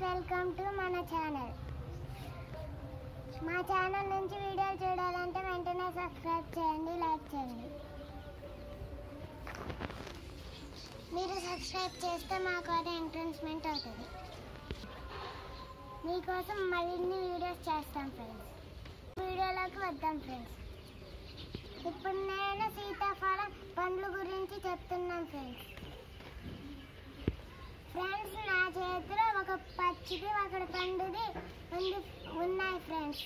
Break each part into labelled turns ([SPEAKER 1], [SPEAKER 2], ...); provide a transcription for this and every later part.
[SPEAKER 1] welcome to మన channel మా channel నుంచి వీడియోలు చూడాలంటే వెంటనే సబ్స్క్రైబ్ చేయండి లైక్ చేయండి మీరు సబ్స్క్రైబ్ చేస్తే మాకు అది ఎంట్రన్స్మెంట్ అవుతుంది మీకోసం మరిన్ని వీడియోస్ చేస్తాం ఫ్రెండ్స్ వీడియోలోకి వద్దాం ఫ్రెండ్స్ ఇప్పుడు నేను సీతాఫలం పండ్ల గురించి చెప్తున్నాను ఫ్రెండ్స్ ఫ్రెండ్స్ నా చేతిలో ఒక పచ్చిది ఒకటి పండుది ఉంది ఉన్నాయి ఫ్రెండ్స్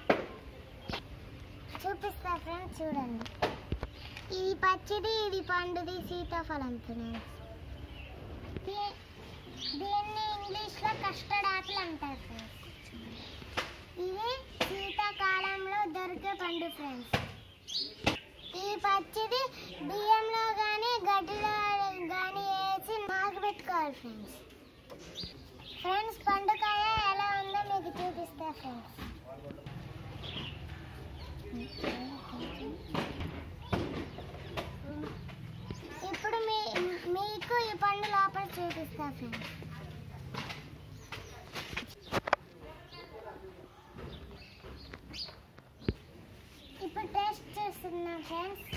[SPEAKER 1] చూపిస్తా ఫ్రెండ్స్ చూడండి ఇది పచ్చిది ఇది పండుది సీతాఫలం ఫ్రెండ్స్ దీ- దీన్ని ఇంగ్లీష్లో కస్టర్డ్ యాపిల్ అంటారు ఫ్రెండ్స్ ఇది శీతాకాలంలో దొరికే పండు ఫ్రెండ్స్ ఈ పచ్చిది బియ్యంలో కానీ గడ్డిలో కానీ వేసి నానబెట్టుకోవాలి ఫ్రెండ్స్ ఫ్రెండ్స్ పండుకాయ ఎలా ఉందో మీకు చూపిస్తా ఫ్రెండ్స్ ఇప్పుడు మీ మీకు ఈ పండు లోపల చూపిస్తా ఫ్రెండ్స్ ఇప్పుడు టేస్ట్ చేస్తున్నాం ఫ్రెండ్స్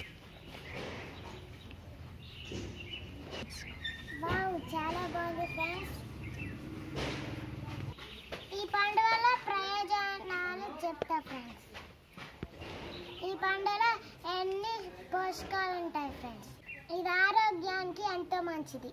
[SPEAKER 1] వావ్ చాలా బాగుంది ఫ్రెండ్స్ ఈ పండు వల్ల ప్రయోజనాలు చెప్తా ఫ్రెండ్స్ ఈ పండులో ఎన్ని పోషకాలు ఉంటాయి ఫ్రెండ్స్ ఇది ఆరోగ్యానికి ఎంతో మంచిది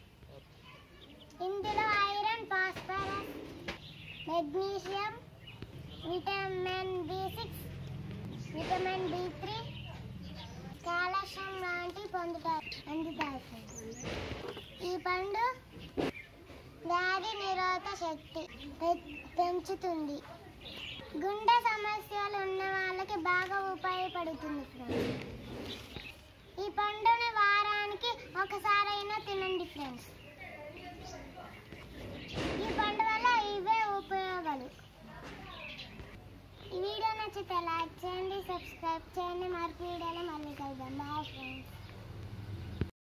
[SPEAKER 1] ఇందులో iron phosphorus magnesium vitamin B six vitamin B three calcium లాంటివి పొందుతాయి అందుతాయి ఫ్రెండ్స్ ఈ పండు వ్యాధి నిరోధక శక్తి పె- పెంచుతుంది గుండె సమస్యలు ఉన్న వాళ్ళకి బాగా ఉపయోగపడుతుంది ఫ్రెండ్స్ ఈ పండుని వారానికి ఒకసారైనా తినండి ఫ్రెండ్స్ ఈ పండు వల్ల ఇవే ఉపయోగాలు ఈ వీడియో నచ్చితే లైక్ చేయండి సబ్స్క్రైబ్ చేయండి మరి వీడియోలో మళ్ళీ కలుద్దాం బాయ్ ఫ్రెండ్స్